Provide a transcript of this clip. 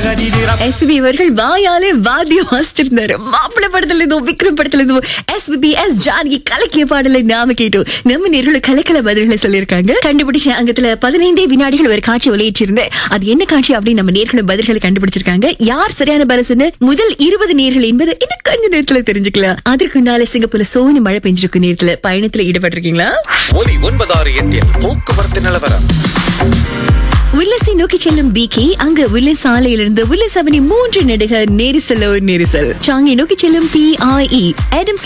SPB அவர்கள் வாயாலே வாத்தியம் வாசிச்சிருந்தாரு மாப்பிள்ளை படத்துல இருந்தோ விக்ரம் படத்துல இருந்தோ எஸ்பிபி எஸ் ஜானகி கலக்கிய பாடலை நாம கேட்டோம் நம்ம நேரில் கலக்கல பதில்களை சொல்லியிருக்காங்க கண்டுபிடிச்ச அங்கத்துல பதினைந்தே வினாடிகள் ஒரு காட்சி வெளியிட்டிருந்தேன் அது என்ன காட்சி அப்படின்னு நம்ம நேர்களும் பதில்களை கண்டுபிடிச்சிருக்காங்க யார் சரியான பதில் சொன்ன முதல் இருபது நேர்கள் என்பது இன்னும் கொஞ்ச நேரத்துல தெரிஞ்சுக்கலாம் அதற்கு முன்னால சிங்கப்பூர்ல சோனி மழை பெஞ்சிருக்கும் நேரத்துல பயணத்துல ஈடுபட்டிருக்கீங்களா ஒலி ஒன்பதாறு எட்டில் போக்குவரத்து நிலவரம் வில்லஸை நோக்கி செல்லும் பிகே அங்கு வில்லன் சாலையிலிருந்து வில்லஸ் அவனி மூன்று நெடுக நெரிசலோ நெரிசல் சாங்கி நோக்கி செல்லும் பி ஐ இ